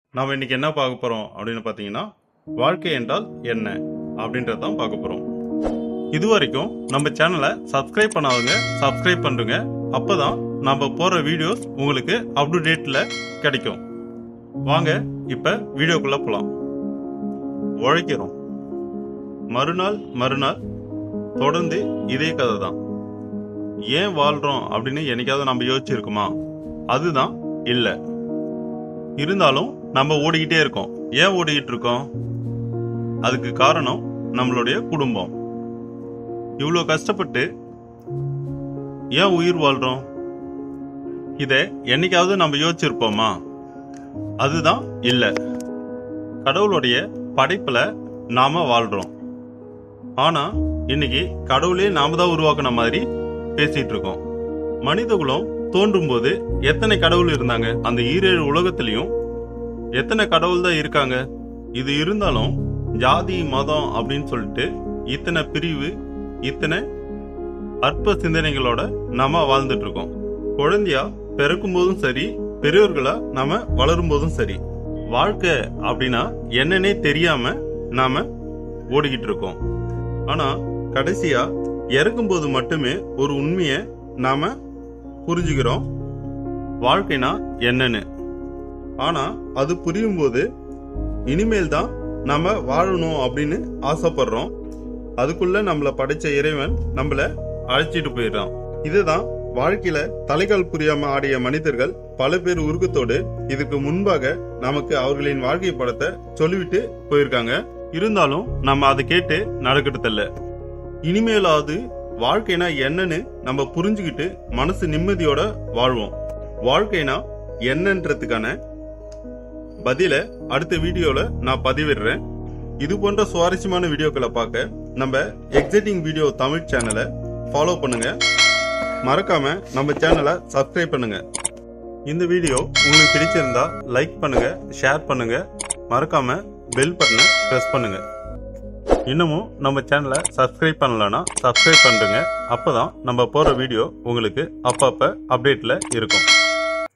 நாம் இன்னைக்கு என்ன பார்க்க போறோம் அப்படின்னு பார்த்தீங்கன்னா வாழ்க்கை என்றால் என்ன அப்படின்றத தான் பார்க்க போறோம் இது வரைக்கும் நம்ம சேனலை சப்ஸ்கிரைப் பண்ணாதவங்க சப்ஸ்கிரைப் பண்ணுங்க அப்பதான் நம்ம போற வீடியோஸ் உங்களுக்கு அப் டு டேட்ல கிடைக்கும் வாங்க இப்ப வீடியோக்குள்ள போலாம் உழைக்கிறோம் மறுநாள் மறுநாள் தொடர்ந்து இதே கதை தான் ஏன் வாழ்றோம் அப்படின்னு என்னைக்காவது நம்ம யோசிச்சிருக்குமா அதுதான் இல்ல இருந்தாலும் நம்ம ஓடிக்கிட்டே இருக்கோம் ஏன் ஓடிக்கிட்டு இருக்கோம் அதுக்கு காரணம் நம்மளுடைய குடும்பம் இவ்வளோ கஷ்டப்பட்டு ஏன் உயிர் வாழ்றோம் இதை என்னைக்காவது நம்ம யோசிச்சிருப்போமா அதுதான் இல்ல கடவுளுடைய படைப்புல நாம வாழ்றோம் ஆனா இன்னைக்கு கடவுளே நாம தான் உருவாக்குன மாதிரி பேசிட்டு இருக்கோம் மனிதகுலம் தோன்றும் போது எத்தனை கடவுள் இருந்தாங்க அந்த ஈரேழு உலகத்திலையும் எத்தனை கடவுள் தான் இருக்காங்க இது இருந்தாலும் ஜாதி மதம் அப்படின்னு சொல்லிட்டு இத்தனை பிரிவு இத்தனை அற்ப சிந்தனைகளோட நாம வாழ்ந்துட்டு இருக்கோம் குழந்தையா பிறக்கும் போதும் சரி பெரியவர்களா நாம வளரும் போதும் சரி வாழ்க்கை அப்படின்னா என்னன்னே தெரியாம நாம ஓடிக்கிட்டு இருக்கோம் ஆனா கடைசியா இறக்கும் போது மட்டுமே ஒரு உண்மைய நாம புரிஞ்சுக்கிறோம் வாழ்க்கைனா என்னன்னு ஆனா அது புரியும் போது இனிமேல் தான் நாம வாழணும் அப்படின்னு ஆசைப்படுறோம் அதுக்குள்ள நம்மள படைச்ச இறைவன் நம்மள அழைச்சிட்டு போயிடுறான் இதுதான் வாழ்க்கையில தலைகால் புரியாம ஆடிய மனிதர்கள் பல பேர் உருக்கத்தோடு இதுக்கு முன்பாக நமக்கு அவர்களின் வாழ்க்கை படத்தை சொல்லிவிட்டு போயிருக்காங்க இருந்தாலும் நம்ம அதை கேட்டு நடக்கிறதில்ல இனிமேலாவது வாழ்க்கைனா என்னன்னு நம்ம புரிஞ்சுக்கிட்டு மனசு நிம்மதியோட வாழ்வோம் வாழ்க்கைனா என்னன்றதுக்கான பதில அடுத்த வீடியோல நான் பதிவிடுறேன் இது போன்ற சுவாரஸ்யமான வீடியோக்களை பார்க்க நம்ம எக்ஸைட்டிங் வீடியோ தமிழ் சேனலை ஃபாலோ பண்ணுங்க மறக்காம நம்ம சேனலை சப்ஸ்கிரைப் பண்ணுங்க இந்த வீடியோ உங்களுக்கு பிடிச்சிருந்தா லைக் பண்ணுங்க ஷேர் பண்ணுங்க மறக்காம பெல் பட்டனை பிரஸ் பண்ணுங்க இன்னமும் நம்ம சேனலை சப்ஸ்கிரைப் பண்ணலனா சப்ஸ்கிரைப் பண்ணுங்க அப்பதான் நம்ம போற வீடியோ உங்களுக்கு அப்பப்ப அப்டேட்ல இருக்கும்